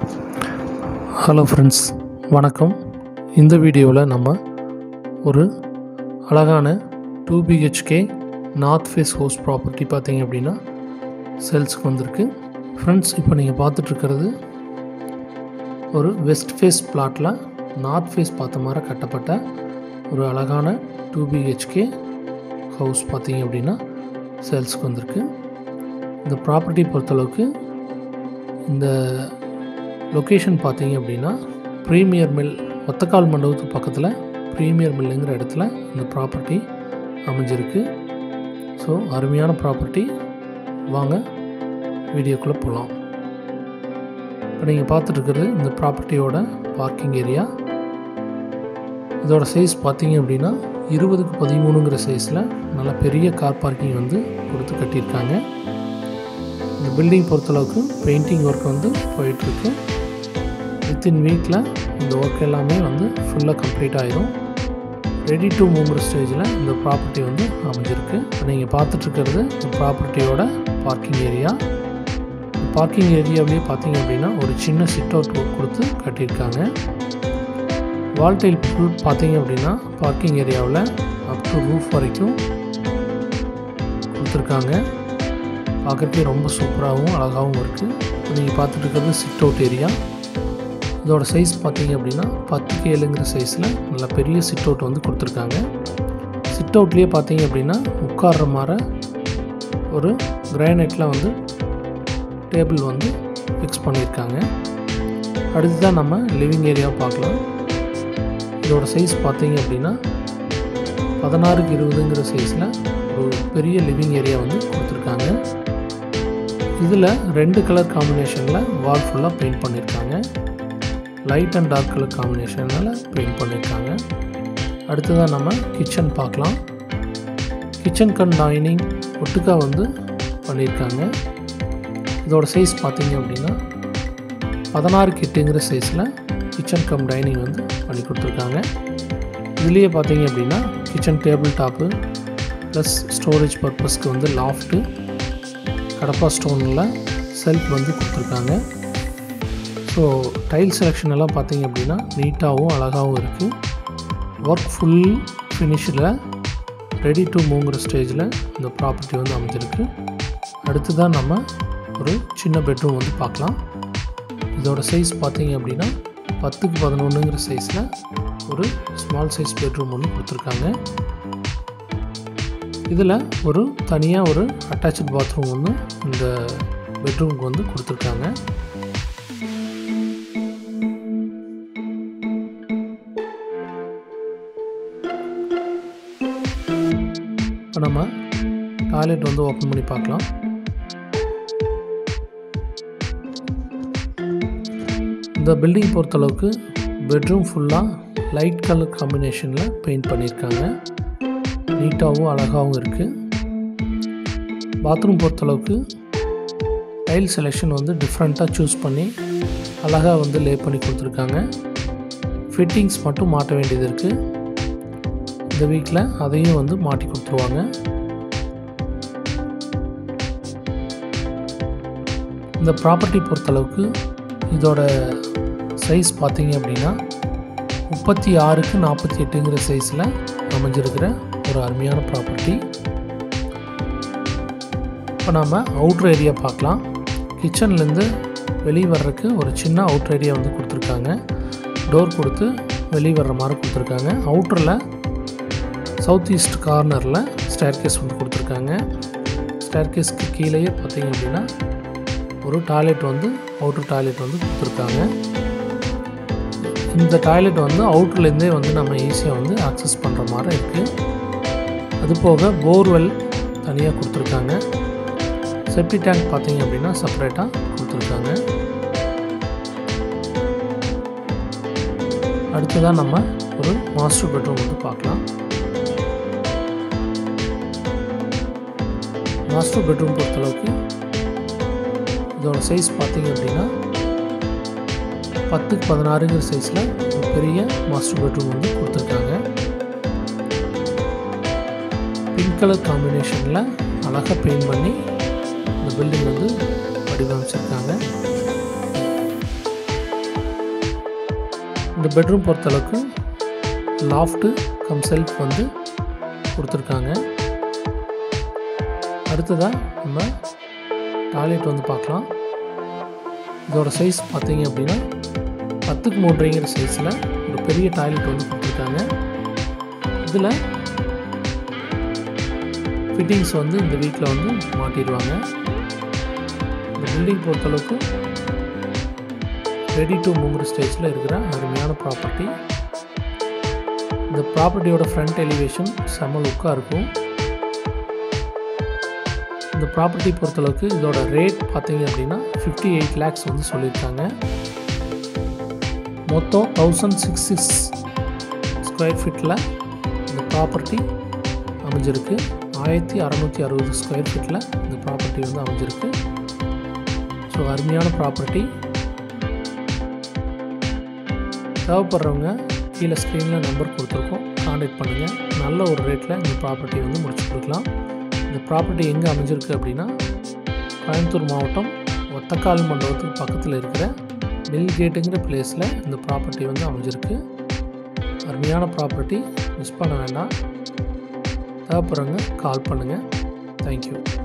hello friends வணக்கம் இந்த வீடியோவில் நம்ம ஒரு அழகான two BHK north face house property பார்த்தீங்க அப்படின்னா சேல்ஸுக்கு வந்திருக்கு ஃப்ரெண்ட்ஸ் இப்போ நீங்கள் பார்த்துட்ருக்கிறது ஒரு வெஸ்ட் ஃபேஸ் பிளாட்டில் நார்த் ஃபேஸ் பார்த்த மாதிரி கட்டப்பட்ட ஒரு அழகான டூ பிஹெச்கே ஹவுஸ் பார்த்தீங்க அப்படின்னா சேல்ஸுக்கு வந்திருக்கு இந்த ப்ராப்பர்ட்டி பொறுத்தளவுக்கு இந்த லொக்கேஷன் பார்த்தீங்க அப்படின்னா ப்ரீமியர் மில் ஒத்தக்கால் மண்டபத்துக்கு பக்கத்தில் ப்ரீமியர் மில்லுங்கிற இடத்துல இந்த ப்ராப்பர்ட்டி அமைஞ்சிருக்கு ஸோ அருமையான ப்ராப்பர்ட்டி வாங்க வீடியோக்குள்ளே போகலாம் இப்போ நீங்கள் பார்த்துட்ருக்கிறது இந்த ப்ராப்பர்ட்டியோட பார்க்கிங் ஏரியா இதோட சைஸ் பார்த்தீங்க அப்படின்னா இருபதுக்கு பதிமூணுங்கிற சைஸில் நல்ல பெரிய கார் பார்க்கிங் வந்து கொடுத்து கட்டியிருக்காங்க இந்த பில்டிங் பொறுத்தளவுக்கு பெயிண்டிங் ஒர்க் வந்து போயிட்டுருக்கு வித்தின் வீக்கில் இந்த ஒர்க் எல்லாமே வந்து ஃபுல்லாக கம்ப்ளீட் ஆயிரும் ரெடி டு மூவ்ங்கிற ஸ்டேஜில் இந்த ப்ராப்பர்ட்டி வந்து அமைஞ்சிருக்கு இப்போ நீங்கள் பார்த்துட்ருக்கிறது இந்த ப்ராப்பர்ட்டியோட பார்க்கிங் ஏரியா பார்க்கிங் ஏரியாவிலே பார்த்தீங்க அப்படின்னா ஒரு சின்ன சிட் அவுட் கொடுத்து கட்டியிருக்காங்க வால்டைல் ஃபுல் பார்த்தீங்க அப்படின்னா பார்க்கிங் ஏரியாவில் அப் டு ரூஃப் வரைக்கும் கொடுத்துருக்காங்க பார்க்குறதுக்கே ரொம்ப சூப்பராகவும் அழகாகவும் இருக்குது நீங்கள் பார்த்துட்டு இருக்கிறது சிட் அவுட் ஏரியா இதோட சைஸ் பார்த்தீங்க அப்படின்னா பத்துக்கு ஏழுங்கிற சைஸில் நல்ல பெரிய சிட் அவுட் வந்து கொடுத்துருக்காங்க சிட் அவுட்லேயே பார்த்தீங்க அப்படின்னா உட்கார்ற மாதிரி ஒரு கிரானைட்டில் வந்து டேபிள் வந்து ஃபிக்ஸ் பண்ணியிருக்காங்க அடுத்து தான் நம்ம லிவிங் ஏரியாவை பார்க்கலாம் இதோட சைஸ் பார்த்தீங்க அப்படின்னா பதினாறுக்கு இருபதுங்கிற சைஸில் ஒரு பெரிய லிவிங் ஏரியா வந்து கொடுத்துருக்காங்க இதில் ரெண்டு கலர் காம்பினேஷனில் வால் ஃபுல்லாக பெயிண்ட் பண்ணியிருக்காங்க லைட் அண்ட் டார்க் கலர் காம்பினேஷனில் பெயிண்ட் பண்ணியிருக்காங்க அடுத்ததாக நம்ம கிச்சன் பார்க்கலாம் கிச்சன் கம் டைனிங் ஒட்டுக்கா வந்து பண்ணியிருக்காங்க இதோட சைஸ் பார்த்தீங்க அப்படின்னா பதினாறு கிட்டுங்கிற சைஸில் கிச்சன் கம் டைனிங் வந்து பண்ணி கொடுத்துருக்காங்க இதுலேயே பார்த்தீங்க அப்படின்னா kitchen table top plus storage பர்பஸ்க்கு வந்து லாஃப்ட்டு கடப்பா ஸ்டோனில் செல்ஃப் வந்து கொடுத்துருக்காங்க ஸோ டைல் செலெக்ஷன் எல்லாம் பார்த்தீங்க அப்படின்னா நீட்டாகவும் அழகாகவும் இருக்குது ஒர்க் ஃபுல் ஃபினிஷில் ரெடி டு மூங்கிற ஸ்டேஜில் இந்த ப்ராப்பர்ட்டி வந்து அமைஞ்சிருக்கு அடுத்து தான் நம்ம ஒரு சின்ன பெட்ரூம் வந்து பார்க்கலாம் இதோட சைஸ் பார்த்தீங்க அப்படின்னா பத்துக்கு பதினொன்றுங்கிற சைஸில் ஒரு ஸ்மால் சைஸ் பெட்ரூம் ஒன்று கொடுத்துருக்காங்க இதில் ஒரு தனியாக ஒரு அட்டாச்சு பாத்ரூம் ஒன்று இந்த பெட்ரூமுக்கு வந்து கொடுத்துருக்காங்க இப்போ நம்ம டாய்லெட் வந்து ஓப்பன் பண்ணி பார்க்கலாம் இந்த பில்டிங் பொறுத்தளவுக்கு பெட்ரூம் ஃபுல்லாக லைட் கலர் காம்பினேஷனில் பெயிண்ட் பண்ணியிருக்காங்க நீட்டாகவும் அழகாகவும் இருக்குது பாத்ரூம் பொறுத்தளவுக்கு டைல் செலெக்ஷன் வந்து டிஃப்ரெண்ட்டாக சூஸ் பண்ணி அழகாக வந்து லே பண்ணி கொடுத்துருக்காங்க ஃபிட்டிங்ஸ் மட்டும் மாட்ட வேண்டியது இருக்குது இந்த வீக்கில் அதையும் வந்து மாட்டி கொடுத்துருவாங்க இந்த ப்ராப்பர்ட்டி பொறுத்தளவுக்கு இதோட சைஸ் பார்த்தீங்க அப்படின்னா முப்பத்தி ஆறுக்கு நாற்பத்தி எட்டுங்கிற சைஸில் அமைஞ்சிருக்கிற ஒரு அருமையான ப்ராப்பர்ட்டி இப்போ நாம் அவுட்ரு ஏரியா பார்க்கலாம் கிச்சன்லேருந்து வெளியே வர்றதுக்கு ஒரு சின்ன அவுட்ரு ஏரியா வந்து கொடுத்துருக்காங்க டோர் கொடுத்து வெளியே வர்ற மாதிரி கொடுத்துருக்காங்க அவுட்டரில் சவுத் ஈஸ்ட் கார்னரில் ஸ்டேர் கேஸ் வந்து கொடுத்துருக்காங்க ஸ்டேர் கேஸ்க்கு கீழேயே பார்த்தீங்க அப்படின்னா ஒரு டாய்லெட் வந்து அவுட்ரு டாய்லெட் வந்து கொடுத்துருக்காங்க இந்த டாய்லெட் வந்து அவுட்ருலேருந்தே வந்து நம்ம ஈஸியாக வந்து ஆக்சஸ் பண்ணுற மாதிரி இருக்குது அது போக போர்வெல் தனியாக கொடுத்துருக்காங்க செப்டி டேங்க் பார்த்தீங்க அப்படின்னா செப்பரேட்டாக கொடுத்துருக்காங்க அடுத்ததாக நம்ம ஒரு மாஸ்டர் பெட்ரூம் வந்து பார்க்கலாம் மாஸ்டர் பெட்ரூம் பொறுத்தளவுக்கு இதோட சைஸ் பார்த்தீங்க அப்படின்னா பத்துக்கு பதினாறுங்கிற சைஸில் ஒரு பெரிய மாஸ்டர் பெட்ரூம் வந்து கொடுத்துருக்காங்க பிங்க் கலர் காம்பினேஷனில் அழகாக பெயிண்ட் பண்ணி இந்த பில்டிங் வந்து வடிவமைச்சிருக்காங்க இந்த பெட்ரூம் பொறுத்தளவுக்கு லாஃப்ட்டு கம் செல்ஃப் வந்து கொடுத்துருக்காங்க அடுத்ததாக நம்ம டாய்லெட் வந்து பார்க்கலாம் இதோட சைஸ் பார்த்தீங்க அப்படின்னா பத்துக்கு மூன்றுங்கிற சைஸில் ஒரு பெரிய டாய்லெட் வந்து கொடுத்துருக்காங்க இதில் ஃபிட்டிங்ஸ் வந்து இந்த வீட்டில் வந்து மாட்டிடுவாங்க இந்த பில்டிங் பொறுத்தளவுக்கு ரெடி டு மூவ்ற ஸ்டேஜில் இருக்கிற அருமையான ப்ராப்பர்ட்டி இந்த ப்ராப்பர்ட்டியோட ஃப்ரண்ட் எலிவேஷன் செம்ம லுக்காக இருக்கும் இந்த ப்ராப்பர்ட்டி பொறுத்தளவுக்கு இதோட ரேட் பார்த்தீங்க அப்படின்னா ஃபிஃப்டி எயிட் லேக்ஸ் வந்து சொல்லியிருக்காங்க மொத்தம் தௌசண்ட் சிக்ஸ் சிக்ஸ் ஸ்கொயர் ஃபீட்டில் இந்த ப்ராப்பர்ட்டி அமைஞ்சிருக்கு ஆயிரத்தி அறநூற்றி அறுபது ஸ்கொயர் ஃபீட்டில் இந்த ப்ராப்பர்ட்டி வந்து அமைஞ்சிருக்கு ஸோ அருமையான ப்ராப்பர்ட்டி தேவைப்படுறவங்க கீழே ஸ்க்ரீனில் நம்பர் கொடுத்துருக்கோம் காண்டாக்ட் பண்ணுங்கள் நல்ல ஒரு ரேட்டில் இந்த ப்ராப்பர்ட்டி வந்து முடிச்சு கொடுக்கலாம் இந்த ப்ராப்பர்ட்டி எங்கே அமைஞ்சிருக்கு அப்படின்னா கோயம்புத்தூர் மாவட்டம் ஒத்தக்கால் மண்டபத்துக்கு பக்கத்தில் இருக்கிற மில் கேட்டுங்கிற பிளேஸில் இந்த ப்ராப்பர்ட்டி வந்து அமைஞ்சிருக்கு அருமையான ப்ராப்பர்ட்டி மிஸ் பண்ண வேண்டாம் தேவைப்படுறவங்க கால் பண்ணுங்கள் தேங்க்யூ